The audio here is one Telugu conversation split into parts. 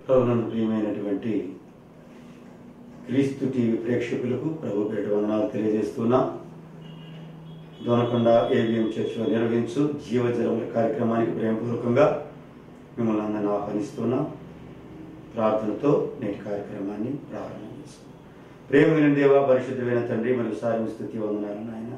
ప్రభునందు ప్రియమైనటువంటి క్రీస్తు టీవీ ప్రేక్షకులకు ప్రభు పేట వందనాలు తెలియజేస్తున్నాం దోనకొండ ఏబిఎం చర్చిలో నిర్వహించు జీవజలముల కార్యక్రమానికి ప్రేమపూర్వకంగా మిమ్మల్ని అందరిని ఆహ్వానిస్తున్నాం ప్రార్థనతో నేటి కార్యక్రమాన్ని ప్రారంభం చేసుకున్నాం ప్రేమైన దేవ పరిశుద్ధమైన తండ్రి మరియు సారి స్థుతి వందనాలు నాయన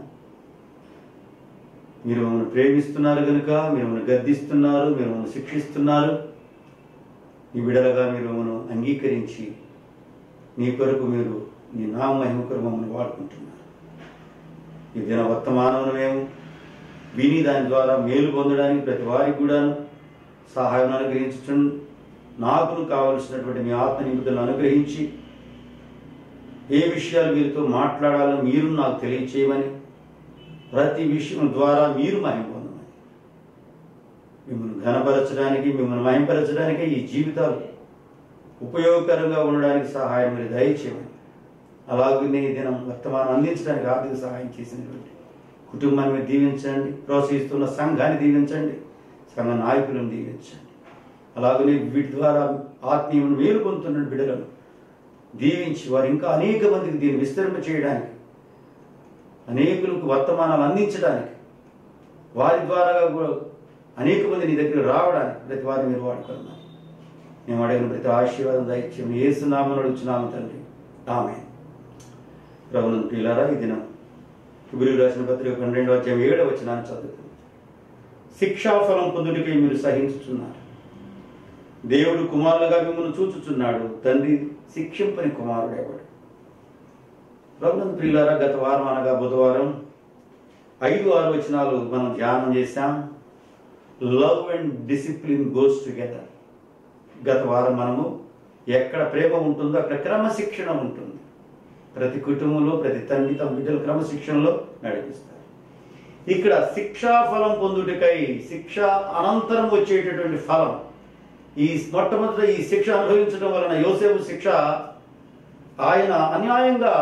మీరు మమ్మల్ని ప్రేమిస్తున్నారు కనుక మీరు మమ్మల్ని గద్దిస్తున్నారు మీరు మమ్మల్ని శిక్షిస్తున్నారు ఈ విడలగా మీరు మమ్మల్ని అంగీకరించి నీ కొరకు మీరు నీ నామ మహిమ కొరకు మమ్మల్ని వాడుకుంటున్నారు ఈ దిన వర్తమానం మేము విని దాని ద్వారా మేలు పొందడానికి ప్రతి వారికి కూడా సహాయం అనుగ్రహించు నాకును కావలసినటువంటి మీ ఆత్మ నిమిత్తులను అనుగ్రహించి ఏ విషయాలు మీరుతో మాట్లాడాలో మీరు నాకు తెలియచేయమని ప్రతి విషయం ద్వారా మీరు మహిమ పొందమని మిమ్మల్ని ఘనపరచడానికి మిమ్మల్ని మహింపరచడానికి ఈ జీవితాలు ఉపయోగకరంగా ఉండడానికి సహాయం మీరు దయచేయమని అలాగే ఈ దినం వర్తమానం అందించడానికి ఆర్థిక సహాయం చేసినటువంటి కుటుంబాన్ని మీరు దీవించండి ప్రోత్సహిస్తున్న సంఘాన్ని దీవించండి సంఘ నాయకులను దీవించండి అలాగనే వీటి ద్వారా ఆత్మీయమును మేలు పొందుతున్న బిడ్డలను దీవించి వారు ఇంకా అనేక మందికి దీన్ని విస్తరింప చేయడానికి అనేకులకు వర్తమానాలు అందించడానికి వారి ద్వారా కూడా అనేక మంది నీ దగ్గర రావడానికి ప్రతి వారిని మీరు వాడుకున్నారు మేము అడిగిన ప్రతి ఆశీర్వాదం దయచేయం ఏసునామని అడుగుచున్నాము తండ్రి ఆమె ప్రభునందు పిల్లారా ఈ దినం గురువు రాసిన పత్రిక పన్నెండవ అధ్యాయం ఏడవ వచనాన్ని చదువుతుంది శిక్షాఫలం పొందుడికై మీరు సహించుచున్నారు దేవుడు కుమారులుగా మిమ్మల్ని చూచుచున్నాడు తండ్రి శిక్షింపని కుమారుడు ఎవడు ప్రభునందు ప్రియులారా గత వారం అనగా బుధవారం ఐదు ఆరు వచనాలు మనం ధ్యానం చేశాం love and discipline goes together గత వారం మనము ఎక్కడ ప్రేమ ఉంటుందో అక్కడ క్రమశిక్షణ ఉంటుంది ప్రతి కుటుంబంలో ప్రతి తండ్రి తమ బిడ్డలు క్రమశిక్షణలో నడిపిస్తారు ఇక్కడ శిక్షా ఫలం పొందుటకై శిక్ష అనంతరం వచ్చేటటువంటి ఫలం ఈ మొట్టమొదట ఈ శిక్ష అనుభవించడం వలన యోసేపు శిక్ష ఆయన అన్యాయంగా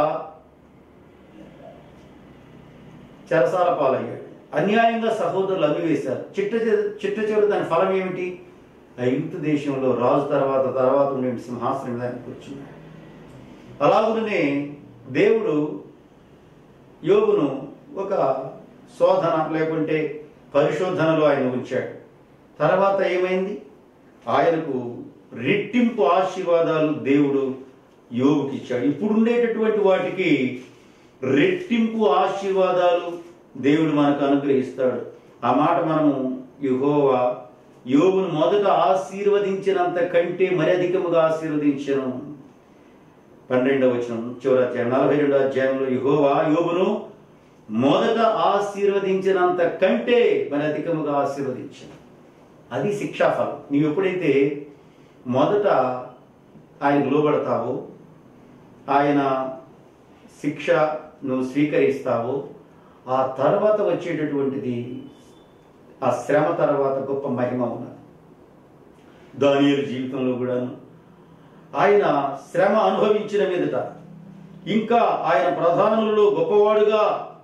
చెరసాల పాలయ్యాడు అన్యాయంగా సహోదరులు అమ్మివేశారు చిట్ట చిట్ట చిట్ట చివరి దాని ఫలం ఏమిటి ఐగుప్తు దేశంలో రాజు తర్వాత తర్వాత ఉండే సింహాసనం మీద ఆయన కూర్చున్నాడు అలాగునే దేవుడు యోగును ఒక శోధన లేకుంటే పరిశోధనలో ఆయన ఉంచాడు తర్వాత ఏమైంది ఆయనకు రెట్టింపు ఆశీర్వాదాలు దేవుడు యోగుకి ఇచ్చాడు ఇప్పుడు ఉండేటటువంటి వాటికి రెట్టింపు ఆశీర్వాదాలు దేవుడు మనకు అనుగ్రహిస్తాడు ఆ మాట మనము యుహోవా యోగును మొదట ఆశీర్వదించినంత కంటే మరి అధికముగా ఆశీర్వదించను పన్నెండవ వచనం చివరి అధ్యాయం నలభై రెండో అధ్యాయంలో యుహోవా యోగును మొదట ఆశీర్వదించినంత కంటే మరి అధికముగా ఆశీర్వదించను అది శిక్షాఫలం నీవు ఎప్పుడైతే మొదట ఆయన లోబడతావో ఆయన శిక్ష నువ్వు స్వీకరిస్తావో ఆ తర్వాత వచ్చేటటువంటిది ఆ శ్రమ తర్వాత గొప్ప మహిమ ఉన్నది దానియలు జీవితంలో కూడాను ఆయన శ్రమ అనుభవించిన మీదట ఇంకా ఆయన ప్రధానులలో గొప్పవాడుగా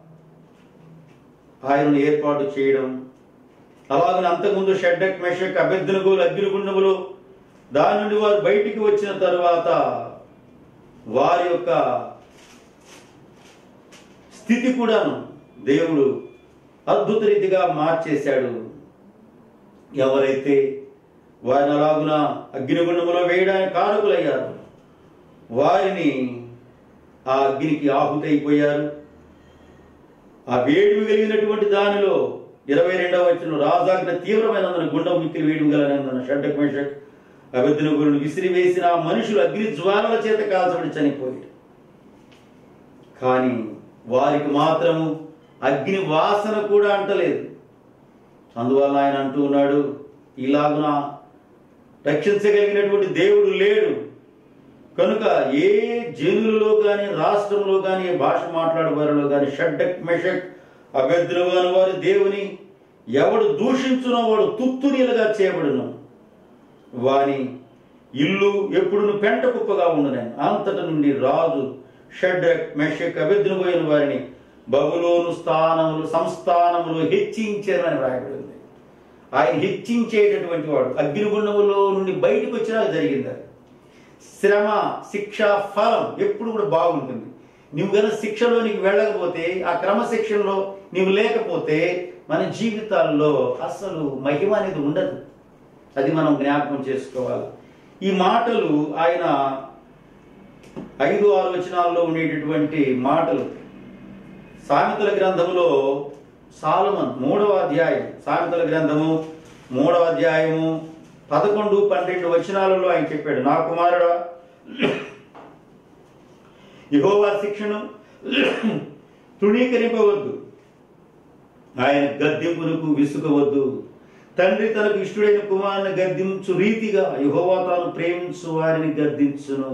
ఆయనను ఏర్పాటు చేయడం అలాగని అంతకుముందు షడ్డక్ మెషక్ అభ్యర్థనగోలు అగ్నిగుండములు దాని నుండి వారు బయటికి వచ్చిన తరువాత వారి యొక్క స్థితి కూడాను దేవుడు అద్భుత రీతిగా మార్చేశాడు ఎవరైతే వారిని అలాగున అగ్నిగుండములో వేయడానికి కారకులయ్యారు వారిని ఆ అగ్నికి ఆహుతైపోయారు ఆ వేడిమి కలిగినటువంటి దానిలో ఇరవై రెండవ వచ్చిన రాజాజ్ఞ తీవ్రమైన గుండం మిక్కిలి వేడి గలనందున షడ్డక్ మేషక్ అభిద్ధిన గురుని విసిరివేసిన ఆ మనుషులు అగ్ని జ్వాలల చేత కాల్చబడి చనిపోయారు కానీ వారికి మాత్రము అగ్ని వాసన కూడా అంటలేదు అందువల్ల ఆయన అంటూ ఉన్నాడు ఇలాగున రక్షించగలిగినటువంటి దేవుడు లేడు కనుక ఏ జనులలో కానీ రాష్ట్రంలో కానీ ఏ భాష మాట్లాడే వారిలో కానీ షడ్డక్ మెషక్ అభ్యర్థులు కాని వారి దేవుని ఎవడు దూషించునో వాడు తుత్తునీలుగా చేయబడును వాని ఇల్లు ఎప్పుడును పెంట కుప్పగా ఉండను అంతట నుండి రాజు షడ్రక్ మెషక్ అభిద్రపోయిన వారిని బబులోను స్థానములు సంస్థానములు హెచ్చించారని వ్రాయబడింది ఆయన హెచ్చించేటటువంటి వాడు అగ్నిగుండములో నుండి బయటకు వచ్చినా జరిగింది అది శ్రమ శిక్ష ఫలం ఎప్పుడు కూడా బాగుంటుంది నువ్వు గన శిక్షలోనికి వెళ్ళకపోతే ఆ క్రమశిక్షణలో నీవు లేకపోతే మన జీవితాల్లో అసలు మహిమ అనేది ఉండదు అది మనం జ్ఞాపకం చేసుకోవాలి ఈ మాటలు ఆయన ఐదు ఆరు వచనాల్లో ఉండేటటువంటి మాటలు సామెతల గ్రంథములో సాలమన్ మూడవ అధ్యాయం సామెతల గ్రంథము మూడవ అధ్యాయము పదకొండు పన్నెండు వచనాలలో ఆయన చెప్పాడు నా కుమారుడా యహోవా శిక్షను తృణీకరింపవద్దు ఆయన గద్దెంపునకు విసుకవద్దు తండ్రి తనకు ఇష్టడైన కుమారుని గద్దించు రీతిగా యహోవా తాను ప్రేమించు వారిని గద్దించును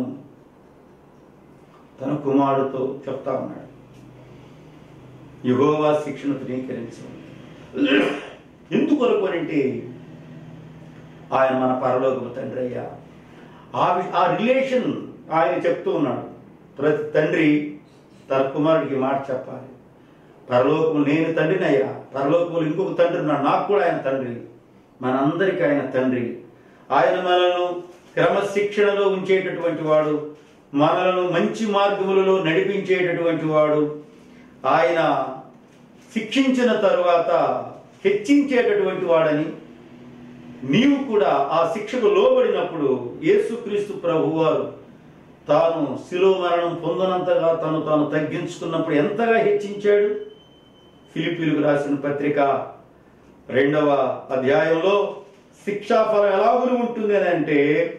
తన కుమారుడితో చెప్తా ఉన్నాడు యహోవా శిక్షను తృణీకరించు ఎందుకొరకు అంటే ఆయన మన పరలోకపు తండ్రి అయ్యా ఆ వి- ఆ రిలేషన్ ఆయన చెప్తూ ఉన్నాడు ప్రతి తండ్రి తన కుమారుడికి ఈ మాట చెప్పాలి పరలోకము నేను తండ్రిని అయ్యా పరలోకములు ఇంకొక తండ్రి ఉన్నాడు నాకు కూడా ఆయన తండ్రి మనందరికీ ఆయన తండ్రి ఆయన మనలను క్రమశిక్షణలో ఉంచేటటువంటి వాడు మనలను మంచి మార్గములలో నడిపించేటటువంటి వాడు ఆయన శిక్షించిన తరువాత హెచ్చించేటటువంటి వాడని నీవు కూడా ఆ శిక్షకు లోబడినప్పుడు యేసుక్రీస్తు ప్రభువారు తాను శిలో మరణం పొందనంతగా తను తాను తగ్గించుకున్నప్పుడు ఎంతగా హెచ్చించాడు ఫిలిపిలకు రాసిన పత్రిక రెండవ అధ్యాయంలో శిక్షాఫలం ఎలాగులు ఉంటుంది అని అంటే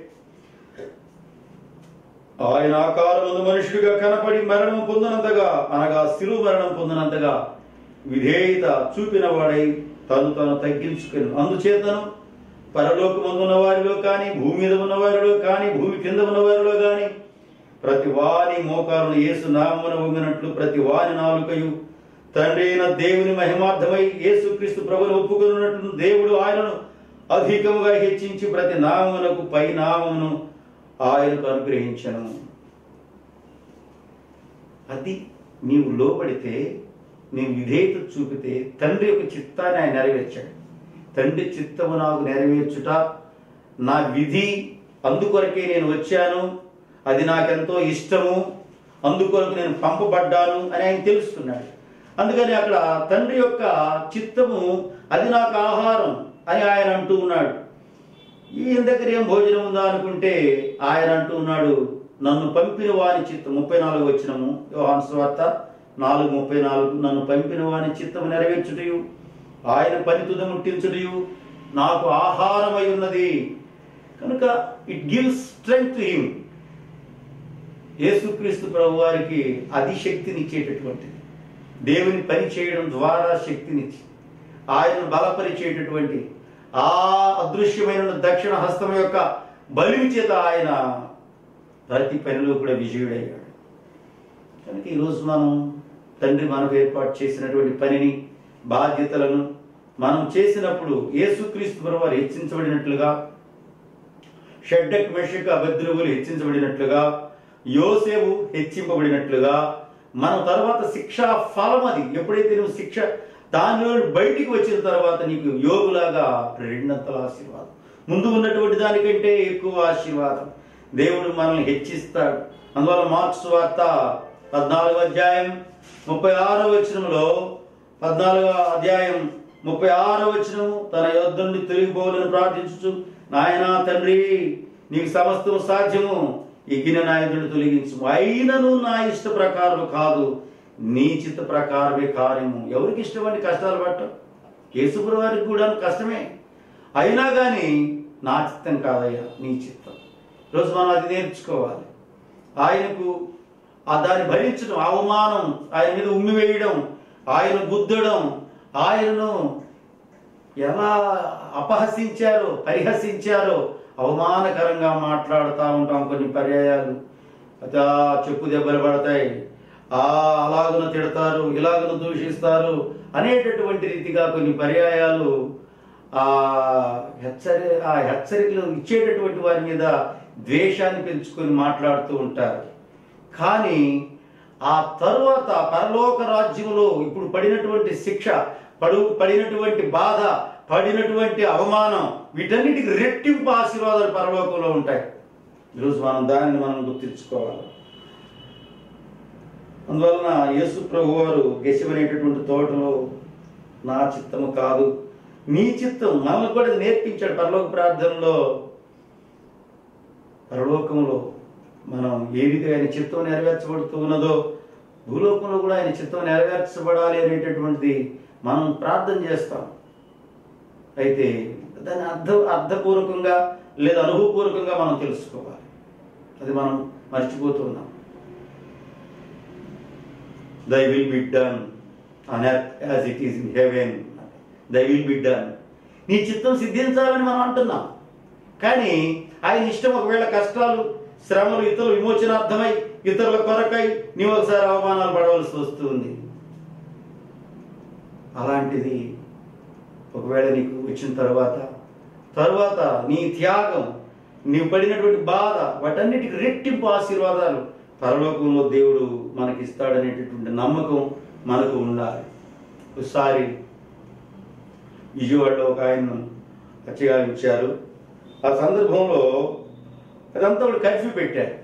ఆయన ఆకారముందు మనుషుడిగా కనపడి మరణం పొందినంతగా అనగా శిలువ మరణం పొందినంతగా విధేయత చూపిన వాడై తను తాను తగ్గించుకుని అందుచేతను పరలోకమందున్న వారిలో కానీ భూమి మీద ఉన్న వారిలో కానీ భూమి కింద ఉన్న వారిలో కానీ ప్రతి వాని మోకాలను యేసు నామమున వంగినట్లు ప్రతి వాని నాలుకయు తండ్రి అయిన దేవుని మహిమార్థమై యేసుక్రీస్తు ప్రభుని ఒప్పుకున్నట్లు దేవుడు ఆయనను అధికముగా హెచ్చించి ప్రతి నామమునకు పై నామమును ఆయనకు అనుగ్రహించను అది నీవు లోబడితే నీవు విధేయత చూపితే తండ్రి యొక్క చిత్తాన్ని ఆయన నెరవేర్చాడు తండ్రి చిత్తము నాకు నెరవేర్చుట నా విధి అందుకొరకే నేను వచ్చాను అది నాకెంతో ఇష్టము అందుకొరకు నేను పంపబడ్డాను అని ఆయన తెలుసుకున్నాడు అందుకని అక్కడ తండ్రి యొక్క చిత్తము అది నాకు ఆహారం అని ఆయన అంటూ ఉన్నాడు ఈయన దగ్గర ఏం భోజనం ఉందా అనుకుంటే ఆయన అంటూ ఉన్నాడు నన్ను పంపిన వాని చిత్తం ముప్పై నాలుగు వచ్చినము యోహాను స్వార్త నాలుగు ముప్పై నాలుగు నన్ను పంపిన వాని చిత్తము నెరవేర్చుటయు ఆయన పని తుద ముట్టించుటయు నాకు ఆహారమై ఉన్నది కనుక it gives strength to him యేసుక్రీస్తు ప్రభు వారికి అది శక్తినిచ్చేటటువంటిది దేవుని పని చేయడం ద్వారా శక్తినిచ్చి ఆయనను బలపరిచేటటువంటి ఆ అదృశ్యమైన దక్షిణ హస్తం యొక్క బలిమి చేత ఆయన ప్రతి పనిలో కూడా విజయుడయ్యాడు కనుక ఈరోజు మనం తండ్రి మనకు ఏర్పాటు చేసినటువంటి పనిని బాధ్యతలను మనం చేసినప్పుడు యేసుక్రీస్తు ప్రభు వారు హెచ్చించబడినట్లుగా షడ్డక్ మెషక్ అభద్రవులు హెచ్చించబడినట్లుగా యోసేపు హెచ్చింపబడినట్లుగా మనం తర్వాత శిక్షా ఫలం అది ఎప్పుడైతే నువ్వు శిక్ష దానిలో బయటికి వచ్చిన తర్వాత నీకు యోగులాగా రెండంతల ఆశీర్వాదం ముందు ఉన్నటువంటి దానికంటే ఎక్కువ ఆశీర్వాదం దేవుడు మనల్ని హెచ్చిస్తాడు అందువల్ల మార్క్స్ వార్త పద్నాలుగో అధ్యాయం ముప్పై ఆరో వచనంలో పద్నాలుగో అధ్యాయం ముప్పై ఆరో వచనము తన యొద్ద నుండి తొలగిపోవాలని ప్రార్థించుచు నాయనా తండ్రి నీకు సమస్తము సాధ్యము ఎగిన నాయకుడిని తొలగించు అయినను నా ఇష్ట ప్రకారం కాదు నీ చిత్త ప్రకారమే కార్యము ఎవరికి ఇష్టమండి కష్టాలు పట్టం యేసుప్రభు వారికి కూడా కష్టమే అయినా కానీ నా చిత్తం కాదయ్యా నీ చిత్తం ఈరోజు మనం అది నేర్చుకోవాలి ఆయనకు ఆ దాన్ని భరించడం అవమానం ఆయన మీద ఉమ్మి వేయడం ఆయన గుద్దడం ఆయనను ఎలా అపహసించారో పరిహసించారో అవమానకరంగా మాట్లాడుతూ ఉంటాం కొన్ని పర్యాయాలు అదా చెప్పు దెబ్బలు పడతాయి ఆ అలాగున తిడతారు ఇలాగున దూషిస్తారు అనేటటువంటి రీతిగా కొన్ని పర్యాయాలు ఆ హెచ్చరి ఆ హెచ్చరికలు ఇచ్చేటటువంటి వారి మీద ద్వేషాన్ని పెంచుకొని మాట్లాడుతూ ఉంటారు కానీ ఆ తరువాత పరలోక రాజ్యంలో ఇప్పుడు పడినటువంటి శిక్ష పడు పడినటువంటి బాధ పడినటువంటి అవమానం వీటన్నిటికి రెట్టింపు ఆశీర్వాదాలు పరలోకంలో ఉంటాయి ఈరోజు మనం దానిని మనం గుర్తించుకోవాలి అందువలన యేసు ప్రభు వారు గెసమనేటటువంటి తోటలో నా చిత్తము కాదు నీ చిత్తం మనల్ని కూడా ఇది నేర్పించాడు పరలోక ప్రార్థనలో పరలోకంలో మనం ఏ విధంగా ఆయన చిత్తం నెరవేర్చబడుతూ ఉన్నదో భూలోకంలో కూడా ఆయన చిత్తం నెరవేర్చబడాలి అనేటటువంటిది మనం ప్రార్థన చేస్తాం అయితే దాన్ని అర్థ అర్థపూర్వకంగా లేదా అనుభవపూర్వకంగా మనం తెలుసుకోవాలి అది మనం మర్చిపోతున్నాం thy will be done on earth as it is in heaven thy will be done నీ చిత్తం సిద్ధించాలని మనం అంటున్నాం కానీ ఆయన ఇష్టం ఒకవేళ కష్టాలు శ్రమలు ఇతరుల విమోచనార్థమై ఇతరుల కొరకై నీవు ఒకసారి అవమానాలు పడవలసి వస్తుంది అలాంటిది ఒకవేళ నీకు వచ్చిన తర్వాత తర్వాత నీ త్యాగం నీవు పడినటువంటి బాధ వాటన్నిటికి రెట్టింపు ఆశీర్వాదాలు పరలోకంలో దేవుడు మనకి ఇస్తాడనేటటువంటి నమ్మకం మనకు ఉండాలి ఒకసారి విజయవాడలో ఒక ఆయన్ను హత్యగా ఇచ్చారు ఆ సందర్భంలో అదంతా కూడా కర్ఫ్యూ పెట్టారు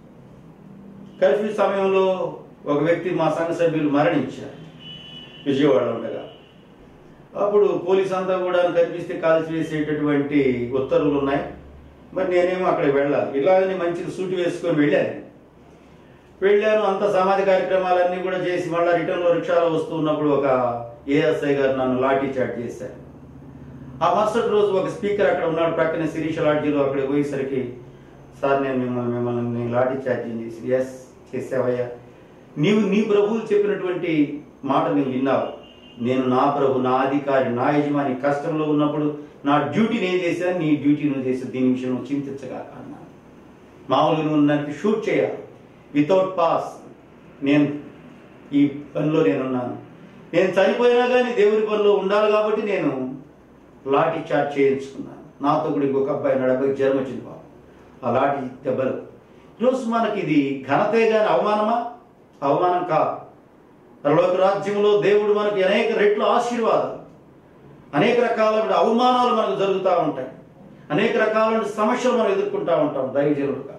కర్ఫ్యూ సమయంలో ఒక వ్యక్తి మా సంఘ సభ్యులు మరణించారు విజయవాడలో ఉండగా అప్పుడు పోలీస్ అంతా కూడా కనిపిస్తే కాల్చి వేసేటటువంటి ఉత్తర్వులు ఉన్నాయి మరి నేనేమో అక్కడికి వెళ్ళాలి ఇలాగని మంచిగా సూటి వేసుకొని వెళ్ళాను వెళ్ళాను అంత సమాధి కార్యక్రమాలన్నీ కూడా చేసి మళ్ళీ రిటర్న్లో రిక్షాలో వస్తూ ఉన్నప్పుడు ఒక ఏఎస్ఐ గారు నన్ను లాఠీ చార్జ్ చేశారు ఆ మరుసటి రోజు ఒక స్పీకర్ అక్కడ ఉన్నాడు ప్రక్కన శిరీష లాడ్జీలో అక్కడికి పోయేసరికి సార్ నేను మిమ్మల్ని మిమ్మల్ని నేను లాఠీ చార్జింగ్ చేసి ఎస్ చేసావయ్యా నీవు నీ ప్రభువులు చెప్పినటువంటి మాట నువ్వు విన్నావు నేను నా ప్రభు నా అధికారి నా యజమాని కష్టంలో ఉన్నప్పుడు నా డ్యూటీ నేను చేశాను నీ డ్యూటీ నువ్వు చేసావు దీని విషయం నువ్వు చింతించగా అన్నాను మామూలుగా నువ్వు నన్ను షూట్ చేయాలి వితౌట్ పాస్ నేను ఈ పనిలో నేనున్నాను నేను చనిపోయినా కానీ దేవుడి పనిలో ఉండాలి కాబట్టి నేను లాఠీ చార్జ్ చేయించుకున్నాను నాతో కూడా ఇంకొక అబ్బాయి నాడు అబ్బాయికి జ్వరం వచ్చింది బాబు ఆ లాఠీ దెబ్బలు ఈరోజు మనకి ఇది ఘనతే కానీ అవమానమా అవమానం కాదు పరలోక రాజ్యంలో దేవుడు మనకి అనేక రెట్లు ఆశీర్వాదాలు అనేక రకాలైన అవమానాలు మనకు జరుగుతూ ఉంటాయి అనేక రకాలైన సమస్యలు మనం ఎదుర్కొంటూ ఉంటాం దైవజనుడుగా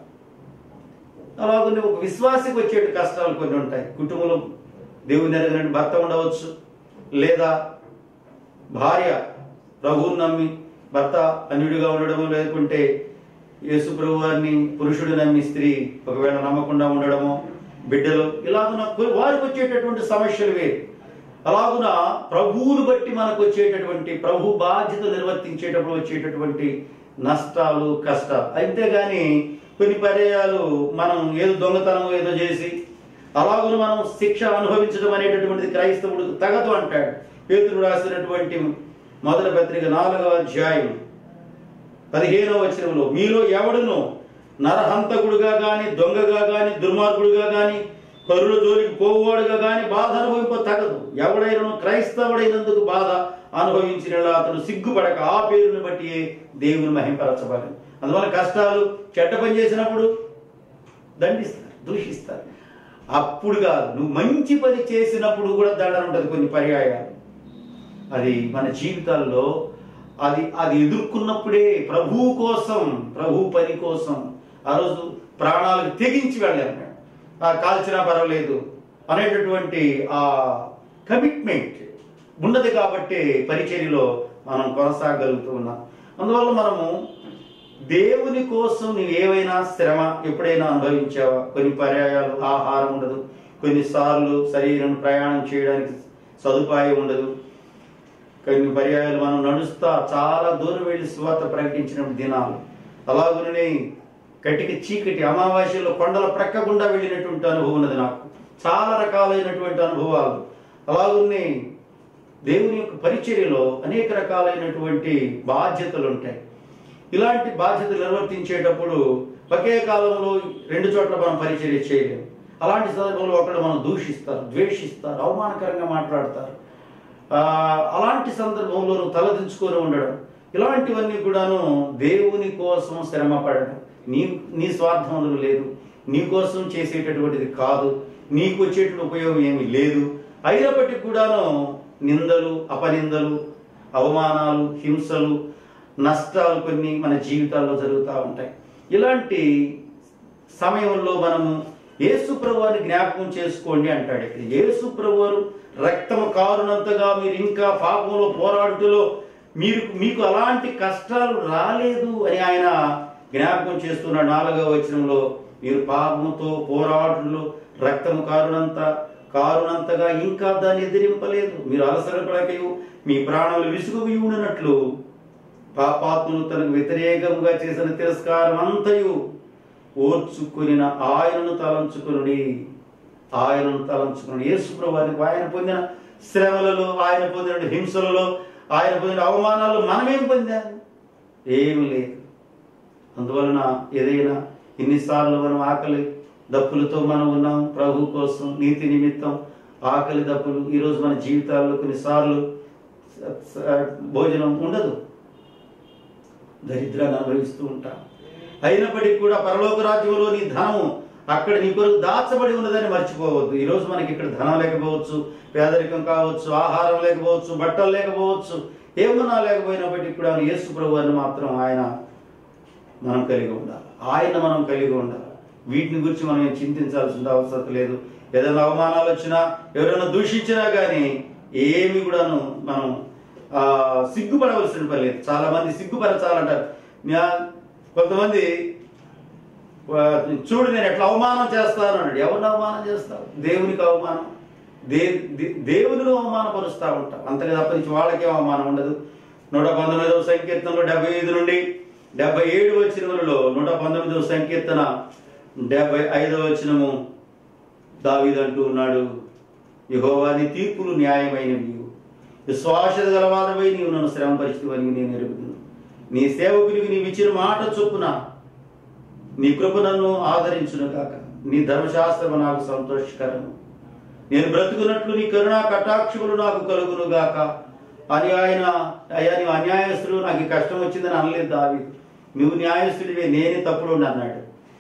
అలాగే ఒక విశ్వాసికి వచ్చేటి కష్టాలు కొన్ని ఉంటాయి కుటుంబంలో దేవుని ఎరగనని భర్త ఉండవచ్చు లేదా భార్య ప్రభువుని నమ్మి భర్త అన్యుడిగా ఉండడము లేకుంటే యేసు ప్రభు వారిని పురుషుడు నమ్మి స్త్రీ ఒకవేళ నమ్మకుండా ఉండడము బిడ్డలు ఇలాగున కొ- వారికి వచ్చేటటువంటి సమస్యలు వేరు అలాగున ప్రభువును బట్టి మనకు వచ్చేటటువంటి ప్రభు బాధ్యత నిర్వర్తించేటప్పుడు వచ్చేటటువంటి నష్టాలు కష్టాలు అంతేగాని కొన్ని పర్యాయాలు మనం ఏదో దొంగతనం ఏదో చేసి అలాగున మనం శిక్ష అనుభవించడం అనేటటువంటిది క్రైస్తవుడు తగదు అంటాడు పేతుడు రాసినటువంటి మొదటి పత్రిక నాలుగవ అధ్యాయం పదిహేనవ వచనంలో మీలో ఎవడును నరహంతకుడుగా గాని దొంగగా గాని దుర్మార్గుడుగా గాని కరుల జోలికి పోవాడుగా గాని బాధ అనుభవింప తగదు ఎవడైనను క్రైస్తవుడైనందుకు బాధ అనుభవించిన అతను సిగ్గుపడక ఆ పేరుని బట్టి దేవుని మహింపరచబడి అందువల్ల కష్టాలు చెడ్డ పని చేసినప్పుడు దండిస్తారు దూషిస్తారు అప్పుడు కాదు నువ్వు మంచి పని చేసినప్పుడు కూడా దండన ఉంటుంది కొన్ని పర్యాయాలు అది మన జీవితాల్లో అది అది ఎదుర్కొన్నప్పుడే ప్రభువు కోసం ప్రభు పని కోసం ఆ రోజు ప్రాణాలకు తెగించి వెళ్ళాను నేను. ఆ కాల్చినా పర్వాలేదు అనేటటువంటి ఆ కమిట్మెంట్ ఉన్నది కాబట్టి పరిచర్యలో మనం కొనసాగలుగుతూ ఉన్నాం అందువల్ల మనము దేవుని కోసం నువ్వు ఏవైనా శ్రమ ఎప్పుడైనా అనుభవించావా కొన్ని పర్యాయాలు ఆహారం ఉండదు కొన్నిసార్లు శరీరం ప్రయాణం చేయడానికి సదుపాయం ఉండదు కొన్ని పర్యాయాలు మనం నడుస్తా చాలా దూరం వెళ్ళి సువార్త ప్రకటించిన దినాలు అలాగనే కటిక చీకటి అమావాస్యలో కొండల ప్రక్క గుండా వెళ్ళినటువంటి అనుభవం ఉన్నది నాకు చాలా రకాలైనటువంటి అనుభవాలు అలాగనే దేవుని యొక్క పరిచర్యలో అనేక రకాలైనటువంటి బాధ్యతలు ఉంటాయి ఇలాంటి బాధ్యతలు నిర్వర్తించేటప్పుడు ఒకే కాలంలో రెండు చోట్ల మనం పరిచర్య చేయలేము అలాంటి సందర్భంలో ఒకడు మనం దూషిస్తారు ద్వేషిస్తారు అవమానకరంగా మాట్లాడతారు ఆ, అలాంటి సందర్భంలో నువ్వు తలదించుకొని ఉండడం ఇలాంటివన్నీ కూడాను దేవుని కోసం శ్రమ పడడం నీ నీ స్వార్థంలో లేదు నీ కోసం చేసేటటువంటిది కాదు నీకు వచ్చేటువంటి ఉపయోగం ఏమీ లేదు అయినప్పటికీ కూడాను నిందలు అపనిందలు అవమానాలు హింసలు నష్టాలు కొన్ని మన జీవితాల్లో జరుగుతూ ఉంటాయి ఇలాంటి సమయంలో మనము యేసు ప్రభువారిని జ్ఞాపకం చేసుకోండి అంటాడు ఇక్కడ యేసు ప్రభువారు రక్తము కారునంతగా మీరు ఇంకా పాపంలో పోరాడుటలో మీరు మీకు అలాంటి కష్టాలు రాలేదు అని ఆయన జ్ఞాపకం చేస్తున్నాడు నాలుగవ వచనంలో మీరు పాపముతో పోరాడులు రక్తము కారునంత కారునంతగా ఇంకా దాన్ని ఎదిరింపలేదు మీరు అలసరపడకయు మీ ప్రాణములు విసుగు ఉండినట్లు పాపాత్ములు తనకు వ్యతిరేకముగా చేసిన తిరస్కారం అంతయు ఓర్చుకుని ఆయనను తలంచుకుని ఆయనను తలంచుకుని యేసుప్రభువానికి ఆయన పొందిన శ్రమలలో ఆయన పొందిన హింసలలో ఆయన పొందిన అవమానాలు మనమేం పొందాము ఏమి లేదు అందువలన ఏదైనా ఇన్నిసార్లు మనం ఆకలి దప్పులతో మనం ఉన్నాం ప్రభు కోసం నీతి నిమిత్తం ఆకలి దప్పులు ఈరోజు మన జీవితాల్లో కొన్నిసార్లు స- స- భోజనం ఉండదు దరిద్రాన్ని అనుభవిస్తూ ఉంటాం అయినప్పటికీ కూడా పరలోక రాజ్యంలో నీ ధనము అక్కడ నీ కొరకు దాచబడి ఉన్నదని మర్చిపోవద్దు ఈ రోజు మనకి ఇక్కడ ధనం లేకపోవచ్చు పేదరికం కావచ్చు ఆహారం లేకపోవచ్చు బట్టలు లేకపోవచ్చు ఏమన్నా లేకపోయినప్పటికీ కూడా యేసు ప్రభువారిని మాత్రం ఆయన మనం కలిగి ఉండాలి ఆయన మనం కలిగి ఉండాలి వీటిని గురించి మనం ఏం చింతించాల్సిన అవసరం లేదు ఏదైనా అవమానాలు వచ్చినా ఎవరైనా దూషించినా కానీ ఏమి కూడాను మనం ఆ, సిగ్గుపడవలసిన పని లేదు చాలా మంది సిగ్గుపరచాలంటారు న్యా- కొంతమంది ఆ, చూడు నేను ఎట్లా అవమానం చేస్తాను అన్నాడు ఎవరిని అవమానం చేస్తావు దేవునికి అవమానం దే దే- దేవుని అవమానపరుస్తూ ఉంటాం అంతగా తప్పనించి వాళ్ళకే అవమానం ఉండదు నూట పంతొమ్మిదవ సంకీర్తనలో డెబ్బై ఐదు నుండి డెబ్బై ఏడు వచనములలో నూట పంతొమ్మిదవ సంకీర్తన డెబ్బై ఐదవ వచనము దావీదు అంటూ ఉన్నాడు యెహోవాని తీర్పులు న్యాయమైనవి విశ్వాసత గలవాదమై నీవు నన్ను శ్రమపరిచితివని నేను ఎరుగుతున్నాను నీ సేవకునికి నీవు ఇచ్చిన మాట చొప్పున నీ కృప నన్ను ఆదరించును కాక నీ ధర్మశాస్త్రము నాకు సంతోషకరము నేను బ్రతుకున్నట్లు నీ కరుణా కటాక్షములు నాకు కలుగును గాక అని ఆయన అయ్యా నీవు అన్యాయస్తుడు నాకు ఈ కష్టం వచ్చిందని అనలేదు దావి నువ్వు న్యాయస్తుడివే నేనే తప్పుడు అన్నాడు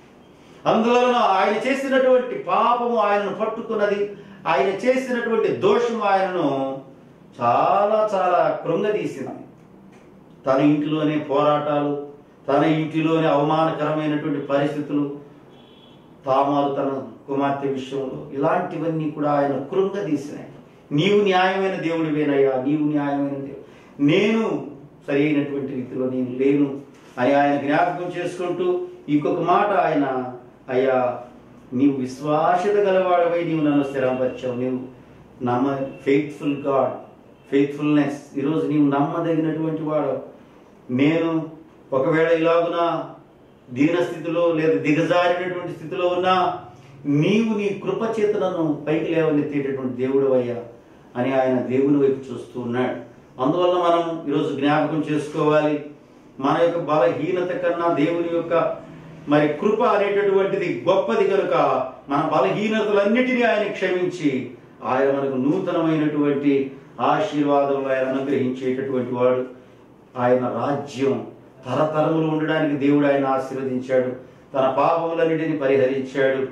అందువలన ఆయన చేసినటువంటి పాపము ఆయనను పట్టుకున్నది ఆయన చేసినటువంటి దోషము ఆయనను చాలా చాలా కృంగదీసింది తన ఇంటిలోనే పోరాటాలు తన ఇంటిలోనే అవమానకరమైనటువంటి పరిస్థితులు తామారు తన కుమార్తె విషయంలో ఇలాంటివన్నీ కూడా ఆయన కృంగదీసినాయి నీవు న్యాయమైన దేవుడివేనయ్యా నీవు న్యాయమైన దేవుడు నేను సరి అయినటువంటి రీతిలో నేను లేను అని ఆయన జ్ఞాపకం చేసుకుంటూ ఇంకొక మాట ఆయన అయ్యా నీవు విశ్వాసత గలవాడవై నీవు నన్ను స్థిరపరిచావు నీవు నమ్మ ఫెయిత్ఫుల్ గాడ్ ఫెయిత్ఫుల్నెస్ ఈరోజు నీవు నమ్మదగినటువంటి వాడు నేను ఒకవేళ ఇలాగున దీన స్థితిలో లేదా దిగజారినటువంటి స్థితిలో ఉన్నా నీవు నీ కృప చేత నన్ను పైకి లేవనెత్తేటటువంటి దేవుడు అయ్యా అని ఆయన దేవుని వైపు చూస్తూ ఉన్నాడు అందువల్ల మనం ఈరోజు జ్ఞాపకం చేసుకోవాలి మన యొక్క బలహీనత కన్నా దేవుని యొక్క మరి కృప అనేటటువంటిది గొప్పది కనుక మన బలహీనతలన్నిటినీ ఆయన క్షమించి ఆయన మనకు నూతనమైనటువంటి ఆశీర్వాదములు ఆయన అనుగ్రహించేటటువంటి వాడు ఆయన రాజ్యం తరతరములు ఉండడానికి దేవుడు ఆయన ఆశీర్వదించాడు తన పాపములన్నిటిని పరిహరించాడు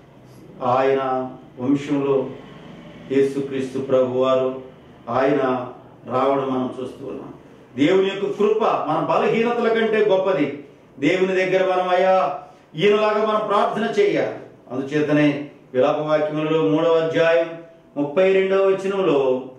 ఆయన వంశంలో యేసుక్రీస్తు ప్రభు వారు ఆయన రావడం మనం చూస్తూ ఉన్నాం దేవుని యొక్క కృప మన బలహీనతల కంటే గొప్పది దేవుని దగ్గర మనం అయ్యా ఈయనలాగా మనం ప్రార్థన చేయాలి అందుచేతనే విలాప వాక్యములలో మూడవ అధ్యాయం ముప్పై రెండవ వచనంలో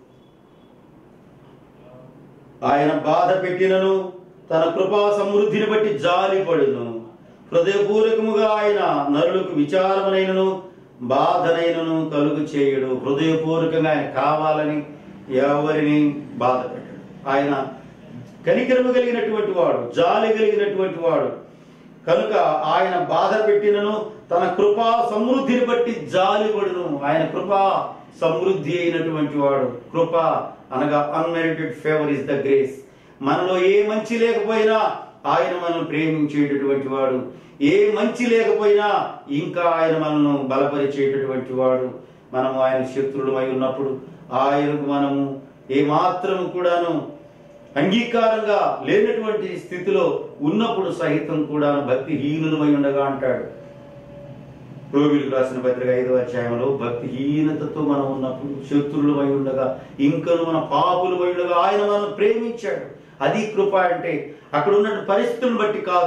ఆయన బాధ పెట్టినను తన కృపా సమృద్ధిని బట్టి జాలిపడును హృదయపూర్వకముగా ఆయన నరులకు విచారమునైనను బాధనైనను కలుగు చేయడు హృదయపూర్వకంగా ఆయన కావాలని ఎవరిని బాధ పెట్టడు ఆయన కనికరము కలిగినటువంటి వాడు జాలి కలిగినటువంటి వాడు కనుక ఆయన బాధ పెట్టినను తన కృపా సమృద్ధిని బట్టి జాలిపడును ఆయన కృపా సమృద్ధి అయినటువంటి వాడు కృప అనగా unmerited favour is the grace మనలో ఏ మంచి లేకపోయినా ఆయన మనల్ని ప్రేమించేటటువంటి వాడు ఏ మంచి లేకపోయినా ఇంకా ఆయన మనల్ని బలపరిచేటటువంటి వాడు మనము ఆయన శత్రులమై ఉన్నప్పుడు ఆయనకు మనము ఏ మాత్రము కూడాను అంగీకారంగా లేనటువంటి స్థితిలో ఉన్నప్పుడు సహితం కూడా భక్తిహీనులమై ఉండగా అంటాడు రోగులకు రాసిన పత్రిక ఐదో అధ్యాయంలో భక్తిహీనతతో మనం ఉన్నప్పుడు శత్రులమై ఉండగా ఇంకను మన పాపులమై ఉండగా ఆయన మనం ప్రేమించాడు అది కృప అంటే అక్కడ ఉన్న పరిస్థితులను బట్టి కాదు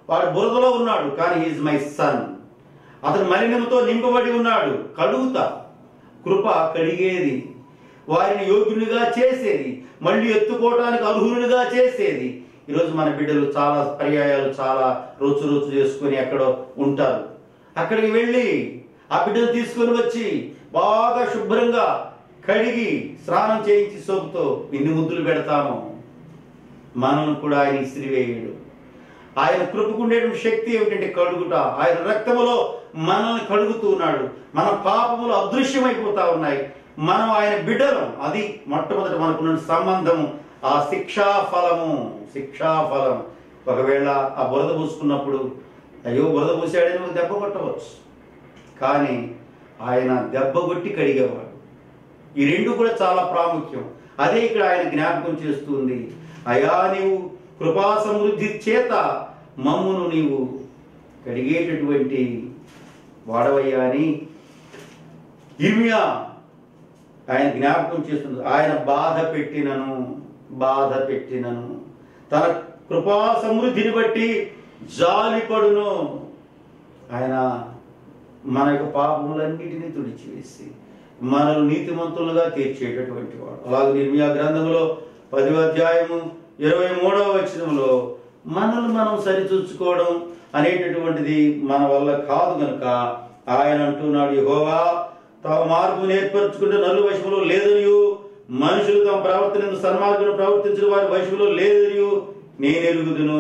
వాడు బురదలో ఉన్నాడు కానీ ఈజ్ మై సన్ అతను మలినముతో నింపబడి ఉన్నాడు కడుగుతా కృప కడిగేది వారిని యోగ్యునిగా చేసేది మళ్ళీ ఎత్తుకోవటానికి అర్హులుగా చేసేది ఈరోజు మన బిడ్డలు చాలా పర్యాయాలు చాలా రోజు రోజు చేసుకుని ఎక్కడో ఉంటారు అక్కడికి వెళ్ళి ఆ బిడ్డను తీసుకొని వచ్చి బాగా శుభ్రంగా కడిగి స్నానం చేయించి సోపుతో ఇన్ని ముద్దులు పెడతాము మనం కూడా ఆయన ఇస్త్రీ వేయడు ఆయన కృపకుండేటువంటి శక్తి ఏమిటంటే కడుగుట ఆయన రక్తములో మనల్ని కడుగుతూ ఉన్నాడు మన పాపములు అదృశ్యమైపోతా ఉన్నాయి మనం ఆయన బిడ్డలం అది మొట్టమొదటి మనకున్న సంబంధము ఆ శిక్షా ఫలము శిక్షా ఫలం ఒకవేళ ఆ బురద పూసుకున్నప్పుడు అయ్యో బురద పూసాడని ఒక దెబ్బ కొట్టవచ్చు కానీ ఆయన దెబ్బ కొట్టి కడిగేవాడు ఈ రెండు కూడా చాలా ప్రాముఖ్యం అదే ఇక్కడ ఆయన జ్ఞాపకం చేస్తుంది అయా నీవు కృపా సమృద్ధి చేత మమ్మును నీవు కడిగేటటువంటి వాడవయ్యా అని ఇర్మియా ఆయన జ్ఞాపకం చేస్తుంది ఆయన బాధ పెట్టినను బాధ పెట్టినను తన కృపా సమృద్ధిని బట్టి జాలిపడును ఆయన మన యొక్క పాపములన్నిటినీ తుడిచివేసి మనల్ని నీతిమంతులుగా తీర్చేటటువంటి వాడు అలాగే నిర్మియా గ్రంథంలో పది అధ్యాయము ఇరవై మూడవ వచనంలో మనల్ని మనం సరిచూచుకోవడం అనేటటువంటిది మన వల్ల కాదు గనుక ఆయన అంటున్నాడు యెహోవా తమ మార్పు నేర్పరచుకుంటే నలు వశములో లేదనియు మనుషులు తమ ప్రవర్తన సన్మార్గం ప్రవర్తించిన వారి వశములో లేదనియు నేను ఎరుగుదును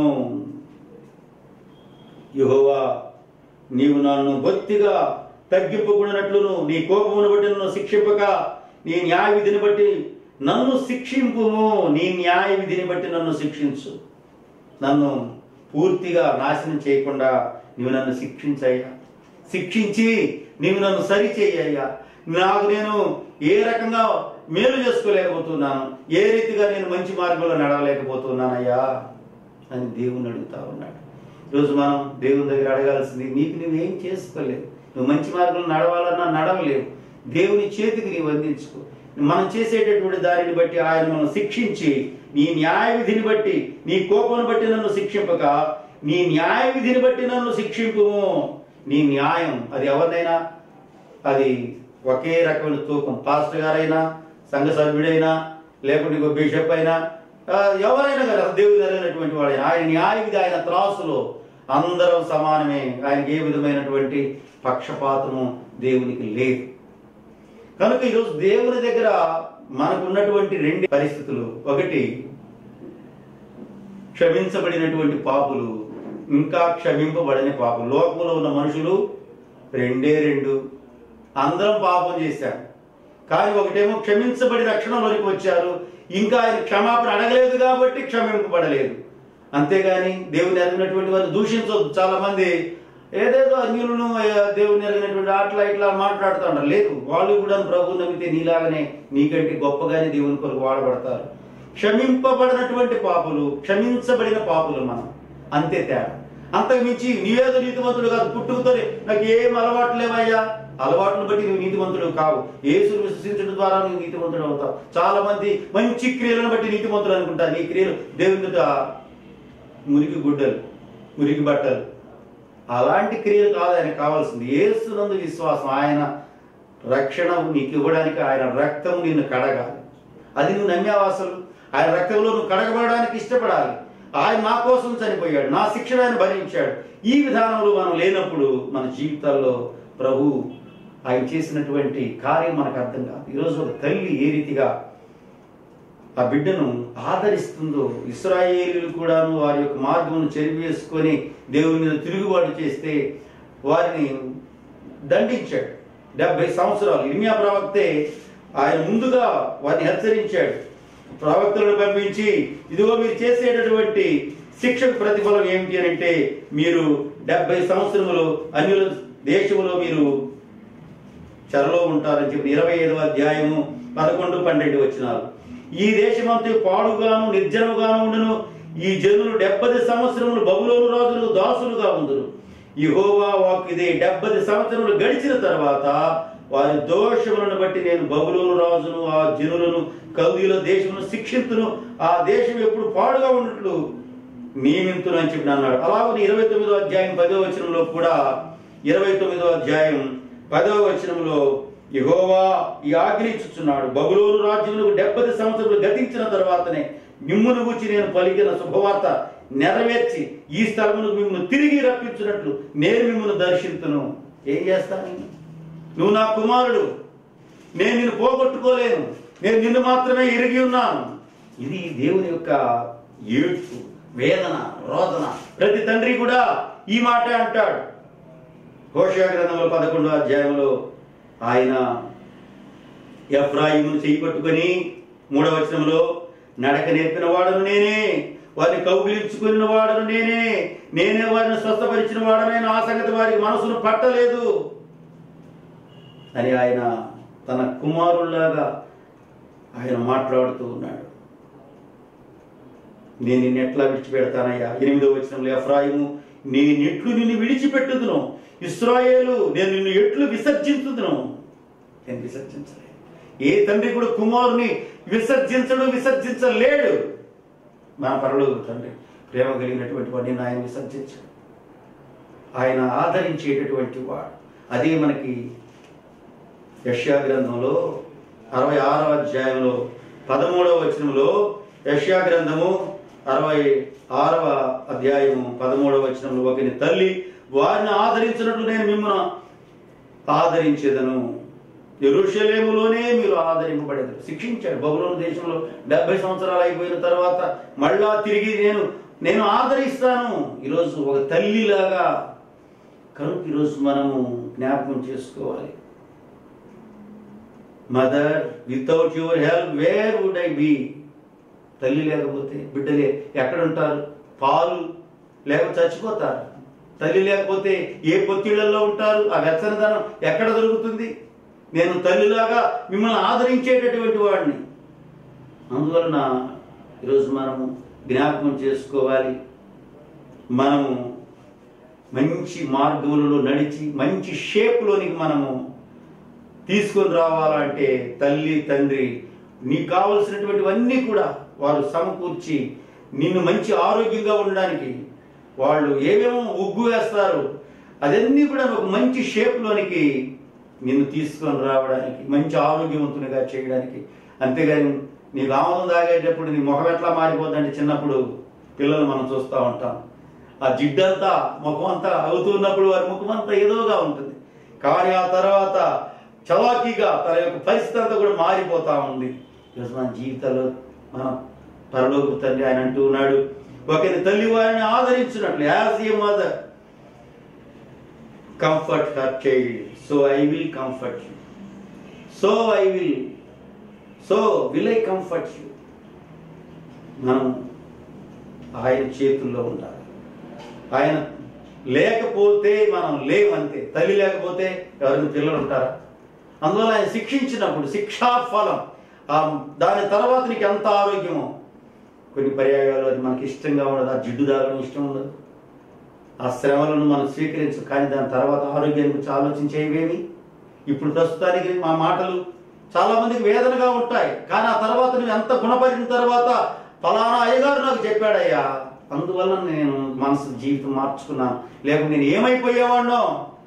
యెహోవా నీవు నన్ను బొత్తిగా తగ్గింపకున్నట్లును నీ కోపమును బట్టి నన్ను శిక్షింపక నీ న్యాయ విధిని బట్టి నన్ను శిక్షింపుము నీ న్యాయ విధిని బట్టి నన్ను శిక్షించు నన్ను పూర్తిగా నాశనం చేయకుండా నీవు నన్ను శిక్షించయ్యా శిక్షించి నీవు నన్ను సరి చేయ్యా నాకు నేను ఏ రకంగా మేలు చేసుకోలేకపోతున్నాను ఏ రీతిగా నేను మంచి మార్గంలో నడవలేకపోతున్నానయ్యా అని దేవుణ్ణి అడుగుతా ఉన్నాడు ఈరోజు మనం దేవుని దగ్గర అడగాల్సింది నీకు నువ్వేం చేసుకోలేవు నువ్వు మంచి మార్గంలో నడవాలన్నా నడవలేవు దేవుని చేతికి నీవు అందించుకో మనం చేసేటటువంటి దానిని బట్టి ఆయన మనం శిక్షించి నీ న్యాయ విధిని బట్టి నీ కోపం బట్టి నన్ను శిక్షింపక నీ న్యాయ విధిని బట్టి నన్ను శిక్షింపుము నీ న్యాయం అది ఎవరినైనా అది ఒకే రకమైన తూకం పాస్టర్ గారైనా సంఘ సభ్యుడైనా లేకుంటే ఇంకో బిషప్ అయినా ఆ, ఎవరైనా కదా దేవుడు జరిగినటువంటి వాడైనా ఆయన న్యాయ విధి ఆయన త్రాసులో అందరం సమానమే ఆయనకి ఏ విధమైనటువంటి పక్షపాతము దేవునికి లేదు కనుక ఈరోజు దేవుని దగ్గర మనకు ఉన్నటువంటి రెండు పరిస్థితులు ఒకటి క్షమించబడినటువంటి పాపులు ఇంకా క్షమింపబడని పాపులు లోకంలో ఉన్న మనుషులు రెండే రెండు అందరం పాపం చేశారు కానీ ఒకటేమో క్షమించబడి రక్షణలోనికి వచ్చారు ఇంకా ఆయన క్షమాపణ అడగలేదు కాబట్టి క్షమింపబడలేదు అంతేగాని దేవుని ఎరిగినటువంటి వారిని దూషించవద్దు చాలా మంది ఏదేదో అన్యులను ఆ, దేవుని ఎరిగినటువంటి అట్లా ఇట్లా మాట్లాడుతూ ఉంటారు లేదు వాళ్ళు కూడా ప్రభు నమ్మితే నీలాగానే నీకంటే గొప్పగానే దేవుని కొరకు వాడబడతారు క్షమింపబడినటువంటి పాపులు క్షమించబడిన పాపులు మనం అంతే తేడా అంతకు మించి నీవేదో నీతిమంతుడు కాదు పుట్టుకతోనే నాకు ఏం అలవాట్లు లేవయ్యా అలవాట్లను బట్టి నువ్వు నీతిమంతుడు కావు యేసును విశ్వసించడం ద్వారా నువ్వు నీతిమంతుడు అవుతావు చాలా మంది మంచి క్రియలను బట్టి నీతిమంతుడు అనుకుంటారు నీ క్రియలు దేవుని ఎదుట మురికి గుడ్డలు మురికి బట్టలు అలాంటి క్రియలు కాదు ఆయన కావాల్సింది యేసునందు విశ్వాసం ఆయన రక్షణ నీకు ఇవ్వడానికి ఆయన రక్తం నిన్ను కడగాలి అది నువ్వు నమ్మావు అసలు ఆయన రక్తంలో నువ్వు కడగబడడానికి ఇష్టపడాలి ఆయన నా కోసం చనిపోయాడు నా శిక్షణ ఆయన భరించాడు ఈ విధానంలో మనం లేనప్పుడు మన జీవితాల్లో ప్రభు ఆయన చేసినటువంటి కార్యం మనకు అర్థం కాదు ఈరోజు ఒక తల్లి ఏ రీతిగా ఆ బిడ్డను ఆదరిస్తుందో ఇస్రాయేలీలు కూడాను వారి యొక్క మార్గమును చెరివేసుకొని దేవుని మీద తిరుగుబాటు చేస్తే వారిని దండించాడు డెబ్బై సంవత్సరాలు ఇర్మియా ప్రవక్తే ఆయన ముందుగా వారిని హెచ్చరించాడు ప్రవక్తలను పంపించి ఇదిగో మీరు చేసేటటువంటి శిక్షకు ప్రతిఫలం ఏమిటి అని అంటే మీరు డెబ్బై సంవత్సరములు అన్యుల దేశంలో మీరు చెరలో ఉంటారని చెప్పి ఇరవై ఐదవ అధ్యాయము పదకొండు పన్నెండు వచ్చినారు ఈ దేశమంతా పాడుగాను నిర్జనముగాను ఉండును ఈ జనులు డెబ్బది సంవత్సరములు బబులోను రాజులు దాసులుగా ఉందురు యెహోవా వాక్ ఇదే డెబ్బది సంవత్సరములు గడిచిన తర్వాత వారి దోషములను బట్టి నేను బబులోను రాజును ఆ జనులను కౌదీల దేశమును శిక్షింతును ఆ దేశం ఎప్పుడు పాడుగా ఉన్నట్లు నియమింతును అని చెప్పి అన్నాడు అలాగే ఇరవై తొమ్మిదో అధ్యాయం పదో వచనంలో కూడా ఇరవై తొమ్మిదో అధ్యాయం పదో వచనంలో యెహోవా ఈ ఆజ్ఞించుచున్నాడు బబులోను రాజ్యములకు డెబ్బది సంవత్సరాలు గతించిన తర్వాతనే మిమ్మును గురించి నేను పలికిన శుభవార్త నెరవేర్చి ఈ స్థలమును మిమ్మల్ని తిరిగి రప్పించినట్లు నేను మిమ్మల్ని దర్శించును ఏం చేస్తాను నువ్వు నా కుమారుడు నేను నిన్ను పోగొట్టుకోలేను నేను నిన్ను మాత్రమే ఎరిగి ఉన్నాను ఇది దేవుని యొక్క ఏడ్పు వేదన రోదన ప్రతి తండ్రి కూడా ఈ మాటే అంటాడు హోషయా గ్రంథంలో పదకొండో అధ్యాయంలో ఆయన ఎఫ్రాయిమును చేయి పట్టుకొని మూడవ వచనంలో నడక నేర్పిన వాడను నేనే వారిని కౌగిలించుకున్న వాడను నేనే నేనే వారిని స్వస్థపరిచిన వాడనైనా ఆ సంగతి వారికి మనసును పట్టలేదు అని ఆయన తన కుమారుల్లాగా ఆయన మాట్లాడుతూ ఉన్నాడు నేను నిన్ను ఎట్లా విడిచిపెడతానయ్యా ఎనిమిదో వచనంలో ఎఫ్రాయిము నేను ఎట్లు నిన్ను విడిచిపెట్టుదును ఇస్రాయేలు నేను నిన్ను ఎట్లు విసర్జించుదును నేను విసర్జించలేదు ఏ తండ్రి కూడా కుమారుని విసర్జించడు విసర్జించలేడు మన పరలోక తండ్రి ప్రేమ కలిగినటువంటి వాడిని ఆయన విసర్జించడు ఆయన ఆదరించేటటువంటి వాడు అదే మనకి యష్యా గ్రంథంలో అరవై ఆరవ అధ్యాయంలో పదమూడవ వచనంలో యష్యా గ్రంథము అరవై ఆరవ అధ్యాయము పదమూడవ వచనంలో ఒకని తల్లి వారిని ఆదరించినట్లు నేను మిమ్మల్ని ఆదరించేదను ఎరుషలేములోనే మీరు ఆదరింపబడేది శిక్షించాడు బబులోను దేశంలో డెబ్బై సంవత్సరాలు అయిపోయిన తర్వాత మళ్ళా తిరిగి నేను నేను ఆదరిస్తాను ఈరోజు ఒక తల్లిలాగా కనుక ఈరోజు మనము జ్ఞాపకం చేసుకోవాలి mother without your help where would I be తల్లి లేకపోతే బిడ్డలే ఎక్కడ ఉంటారు పాలు లేక చచ్చిపోతారు తల్లి లేకపోతే ఏ పొత్తిళ్లలో ఉంటారు ఆ వెచ్చనిదనం ఎక్కడ దొరుకుతుంది నేను తల్లిలాగా మిమ్మల్ని ఆదరించేటటువంటి వాడిని అందువలన ఈరోజు మనము జ్ఞాపకం చేసుకోవాలి మనము మంచి మార్గములలో నడిచి మంచి షేప్లోనికి మనము తీసుకొని రావాలంటే తల్లి తండ్రి నీకు కావలసినటువంటివన్నీ కూడా వారు సమకూర్చి నిన్ను మంచి ఆరోగ్యంగా ఉండడానికి వాళ్ళు ఏమేమో ఉగ్గు వేస్తారు అదన్నీ కూడా ఒక మంచి షేప్లోనికి నిన్ను తీసుకొని రావడానికి మంచి ఆరోగ్యవంతునిగా చేయడానికి అంతేగాని నీకు ఆమదం తాగేటప్పుడు నీ ముఖం ఎట్లా మారిపోతుందంటే చిన్నప్పుడు పిల్లలు మనం చూస్తూ ఉంటాం ఆ జిడ్డంతా ముఖం అంతా అవుతున్నప్పుడు వారి ముఖం అంతా ఏదోగా ఉంటుంది కానీ ఆ తర్వాత చలాకీగా తన యొక్క పరిస్థితి అంతా కూడా మారిపోతా ఉంది ఈరోజు మన జీవితాల్లో మన పరలోక తండ్రి ఆయన అంటూ ఉన్నాడు ఒకరి తల్లి వారిని ఆదరించినట్లు as a mother comfort her child so I will comfort you so I will so will I comfort you మనం ఆయన చేతుల్లో ఉండాలి ఆయన లేకపోతే మనం లేవంతే తల్లి లేకపోతే ఎవరైనా పిల్లలు ఉంటారా అందువల్ల ఆయన శిక్షించినప్పుడు శిక్షా ఫలం ఆ దాని తర్వాత నీకు ఎంత ఆరోగ్యమో కొన్ని పర్యాయాలు అది మనకి ఇష్టంగా ఉండదు ఆ జిడ్డు దాగడం ఇష్టం ఉండదు ఆ శ్రమలను మనం స్వీకరించు కానీ దాని తర్వాత ఆరోగ్యాన్ని గురించి ఆలోచించేవేమి ఇప్పుడు ప్రస్తుతానికి మా మాటలు చాలా మందికి వేదనగా ఉంటాయి కానీ ఆ తర్వాత నువ్వు ఎంత గుణపడిన తర్వాత ఫలానా అయ్యగారు నాకు చెప్పాడయ్యా అందువల్ల నేను మనసు జీవితం మార్చుకున్నాను లేకపోతే నేను ఏమైపోయేవాడినో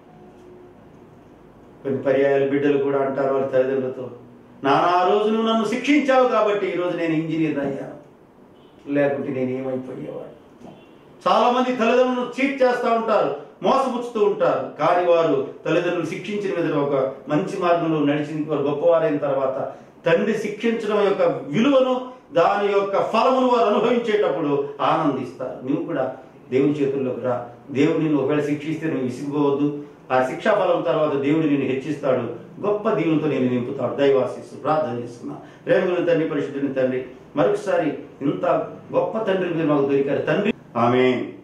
కొన్ని పర్యాయాలు బిడ్డలు కూడా అంటారు వాళ్ళ తల్లిదండ్రులతో నానా రోజు నువ్వు నన్ను శిక్షించావు కాబట్టి ఈరోజు నేను ఇంజనీర్ అయ్యాను లేకుంటే నేను ఏమైపోయేవాడు చాలా మంది తల్లిదండ్రులను చీట్ చేస్తూ ఉంటారు మోసపుచ్చుతూ ఉంటారు కానీ వారు తల్లిదండ్రులు శిక్షించిన మీద ఒక మంచి మార్గంలో నడిచిన వారు గొప్పవారైన తర్వాత తండ్రి శిక్షించడం యొక్క విలువను దాని యొక్క ఫలమును వారు అనుభవించేటప్పుడు ఆనందిస్తారు నువ్వు కూడా దేవుని చేతుల్లోకి రా దేవుడు నిన్ను ఒకవేళ శిక్షిస్తే నువ్వు విసిగిపోవద్దు ఆ శిక్షా ఫలం తర్వాత దేవుడు నిన్ను హెచ్చిస్తాడు గొప్ప దీవులతో నేను నింపుతాడు దైవాశిస్తూ ప్రార్థన చేసుకున్నా ప్రేమగుల తండ్రి పరిశుద్ధుని తండ్రి మరొకసారి ఇంత గొప్ప తండ్రి మీరు మాకు దొరికారు తండ్రి ఆమె